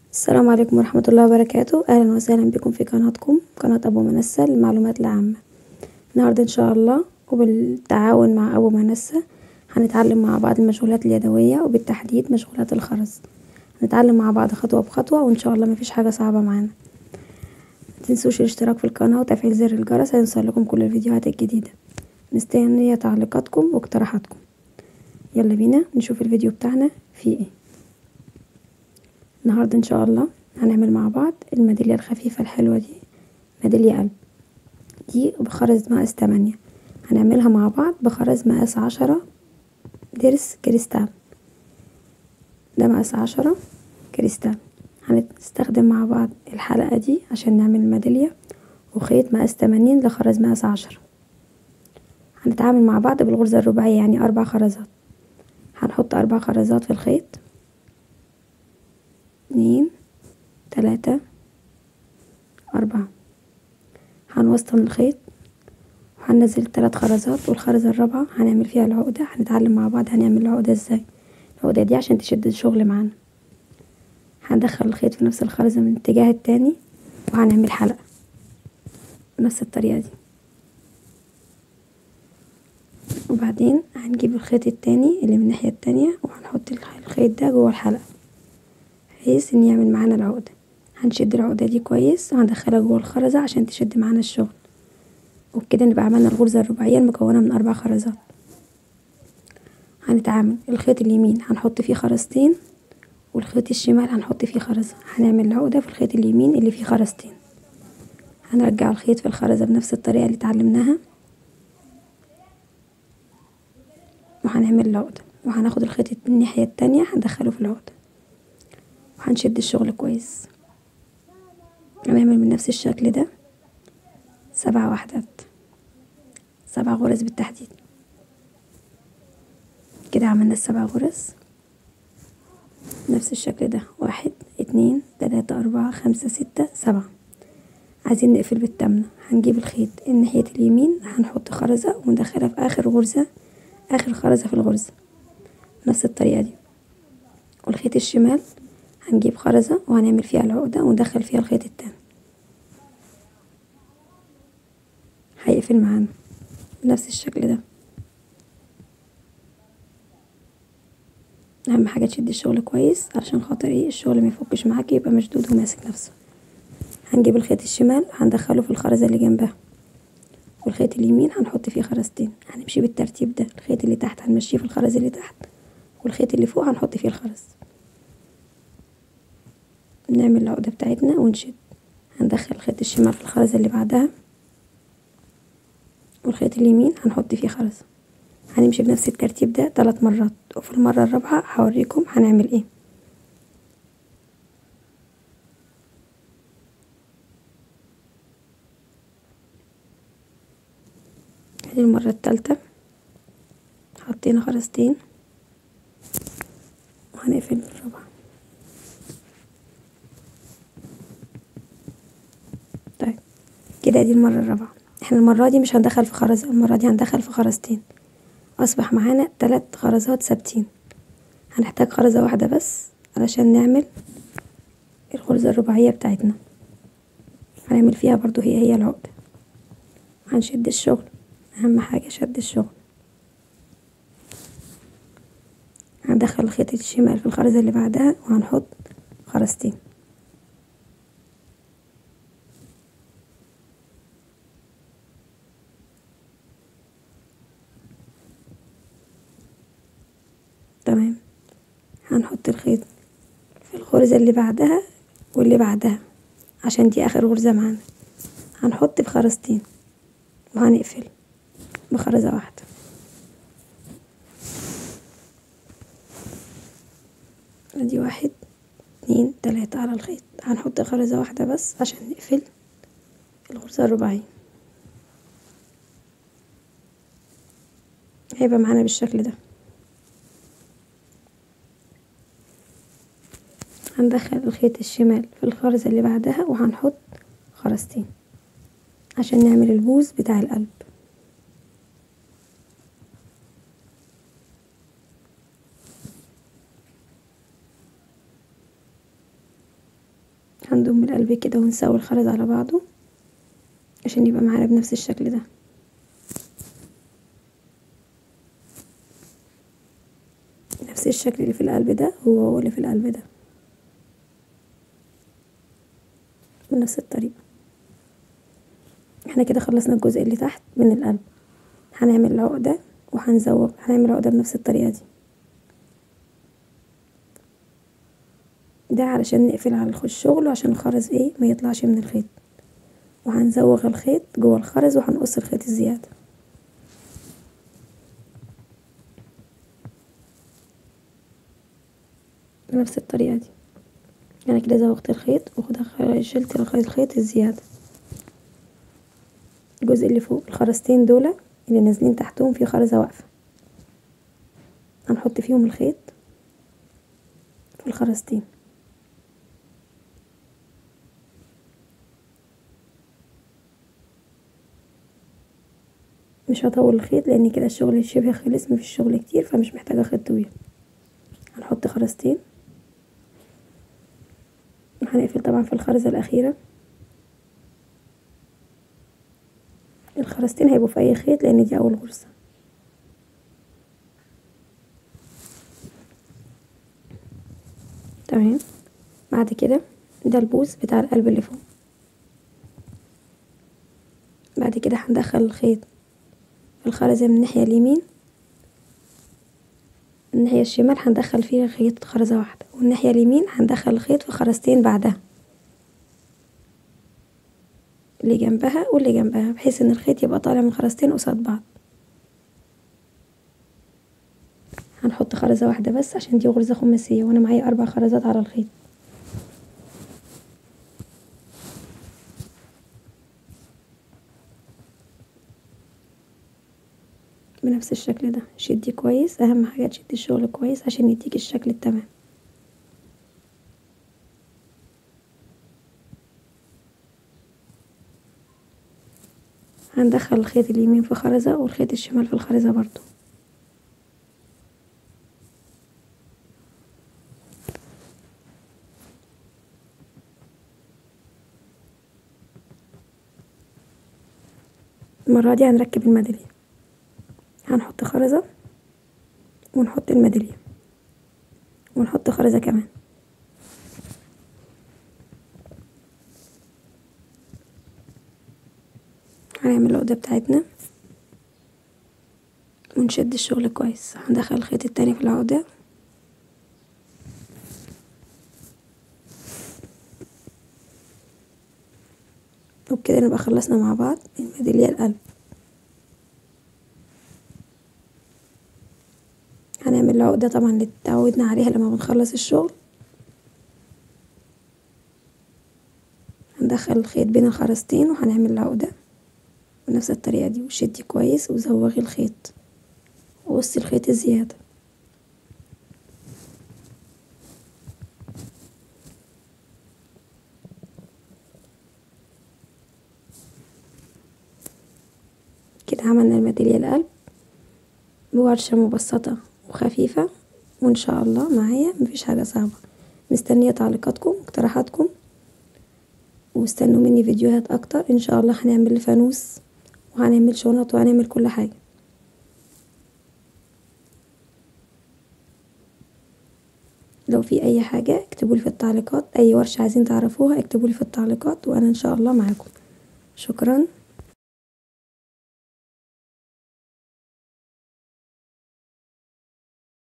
السلام عليكم ورحمة الله وبركاته أهلا وسهلا بكم في قناتكم قناة أبو منسة للمعلومات العامة النهاردة إن شاء الله وبالتعاون مع أبو منسة هنتعلم مع بعض المشغولات اليدوية وبالتحديد مشغولات الخرز هنتعلم مع بعض خطوة بخطوة وإن شاء الله مفيش حاجة صعبة معانا متنسوش الاشتراك في القناة وتفعيل زر الجرس هيوصلكم كل الفيديوهات الجديدة مستنية تعليقاتكم واقتراحاتكم يلا بينا نشوف الفيديو بتاعنا فيه ايه النهاردة ان شاء الله هنعمل مع بعض الميدالية الخفيفة الحلوة دي ميدالية قلب دي بخرز مقاس تمانية هنعملها مع بعض بخرز مقاس عشرة ضرس كريستال ده مقاس عشرة كريستال هنستخدم مع بعض الحلقة دي عشان نعمل الميدالية وخيط مقاس تمانين لخرز مقاس عشرة هنتعامل مع بعض بالغرزة الرباعية يعني أربع خرزات هنحط أربع خرزات في الخيط اتنين تلاتة أربعة هنوسطن الخيط وهننزل تلات خرزات والخرزة الرابعة هنعمل فيها العقدة هنتعلم مع بعض هنعمل العقدة ازاي العقدة دي عشان تشد الشغل معانا هندخل الخيط في نفس الخرزة من الاتجاه التاني وهنعمل حلقة بنفس الطريقة دي وبعدين هنجيب الخيط التاني اللي من الناحية التانية وهنحط الخيط ده جوه الحلقة بحيث ان يعمل معانا العقدة هنشد العقدة دي كويس وهندخلها جوه الخرزة عشان تشد معانا الشغل وبكده نبقى عملنا الغرزة الرباعية المكونة من أربع خرزات هنتعامل الخيط اليمين هنحط فيه خرزتين والخيط الشمال هنحط فيه خرزة هنعمل العقدة في الخيط اليمين اللي فيه خرزتين هنرجع الخيط في الخرزة بنفس الطريقة اللي اتعلمناها وهنعمل العقدة وهناخد الخيط الناحية التانية هندخله في العقدة وهنشد الشغل كويس هنعمل من نفس الشكل ده سبع وحدات سبع غرز بالتحديد كده عملنا السبع غرز نفس الشكل ده واحد اتنين تلاتة اربعة خمسة ستة سبعة عايزين نقفل بالتامنة هنجيب الخيط الناحية اليمين هنحط خرزة وندخلها في اخر غرزة اخر خرزة في الغرزة نفس الطريقة دي والخيط الشمال هنجيب خرزة وهنعمل فيها العقدة وندخل فيها الخيط التاني هيقفل معانا بنفس الشكل ده اهم حاجه تشدي الشغل كويس علشان خاطر ايه الشغل ما يفكش معاكي يبقى مشدود وماسك نفسه هنجيب الخيط الشمال هندخله في الخرزه اللي جنبها والخيط اليمين هنحط فيه خرزتين هنمشي بالترتيب ده الخيط اللي تحت هنمشيه في الخرز اللي تحت والخيط اللي فوق هنحط فيه الخرز نعمل العقده بتاعتنا ونشد هندخل الخيط الشمال في الخرزه اللي بعدها والخيط اليمين هنحط فيه خرزة هنمشي بنفس الترتيب ده ثلاث مرات وفي المرة الرابعة هوريكم هنعمل ايه دي المرة التالتة حطينا خرزتين وهنقفل الرابعة طيب كده دي المرة الرابعة احنا المرة دي مش هندخل في خرزة المرة دي هندخل في خرزتين اصبح معانا تلات خرزات ثابتين هنحتاج خرزة واحدة بس علشان نعمل الغرزة الرباعية بتاعتنا هنعمل فيها برضو هي هي العقدة هنشد الشغل اهم حاجة شد الشغل هندخل الخيط الشمال في الخرزة اللي بعدها وهنحط خرزتين تمام هنحط الخيط في الغرزة اللي بعدها واللي بعدها عشان دي اخر غرزة معانا هنحط في خرزتين وهنقفل بخرزة واحدة ادي واحد اتنين تلاتة على الخيط هنحط خرزة واحدة بس عشان نقفل الغرزة الرباعية هيبقى معانا بالشكل ده هندخل الخيط الشمال في الخرزة اللي بعدها وهنحط خرزتين عشان نعمل البوز بتاع القلب هنضم القلب كده ونسوي الخرز على بعضه عشان يبقى معانا بنفس الشكل ده نفس الشكل اللي في القلب ده هو هو اللي في القلب ده بنفس الطريقة احنا كده خلصنا الجزء اللي تحت من القلب هنعمل عقدة وهنزوق هنعمل عقدة بنفس الطريقة دي ده علشان نقفل على الشغل وعشان الخرز ايه ما يطلعش من الخيط وهنزوغ الخيط جوه الخرز وهنقص الخيط الزيادة بنفس الطريقة دي انا كده زوغت الخيط شلت الخيط الزيادة الجزء اللي فوق الخرزتين دول اللي نازلين تحتهم في خرزة واقفة هنحط فيهم الخيط في الخرزتين مش هطول الخيط لان كده الشغل شبه خلص مفيش شغل كتير فمش محتاجة خيط طويل هنحط خرزتين وهنقفل طبعا في الخرزة الأخيرة الخرزتين هيبقوا في أي خيط لأن دي أول غرزة تمام بعد كده ده البوز بتاع القلب اللي فوق بعد كده هندخل الخيط في الخرزة من الناحية اليمين الناحية الشمال هندخل فيها خيط خرزة واحدة والناحية اليمين هندخل الخيط في خرزتين بعدها اللي جنبها واللي جنبها بحيث ان الخيط يبقى طالع من خرزتين قصاد بعض هنحط خرزة واحدة بس عشان دي غرزة خماسية وانا معايا اربع خرزات على الخيط بنفس الشكل ده شدي كويس اهم حاجة تشدي الشغل كويس عشان يديك الشكل التمام هندخل الخيط اليمين في خرزة والخيط الشمال في الخرزة برضو المرة دي هنركب الميدالية هنحط خرزة ونحط الميدالية ونحط خرزة كمان هنعمل العقدة بتاعتنا ونشد الشغل كويس هندخل الخيط التاني في العقدة وبكده نبقى خلصنا مع بعض الميدالية القلب هنعمل العقدة طبعا اللي اتعودنا عليها لما بنخلص الشغل هندخل الخيط بين الخرزتين وهنعمل العقدة بنفس الطريقة دي وشدي كويس وزوغي الخيط وقصي الخيط الزيادة كده عملنا الميدالية القلب بورشة مبسطة وخفيفة وان شاء الله معايا مفيش حاجة صعبة مستنية تعليقاتكم واقتراحاتكم واستنوا مني فيديوهات اكتر ان شاء الله هنعمل فانوس وهنعمل شنط وهنعمل كل حاجة لو في اي حاجة اكتبولي في التعليقات اي ورشة عايزين تعرفوها اكتبولي في التعليقات وانا ان شاء الله معاكم شكرا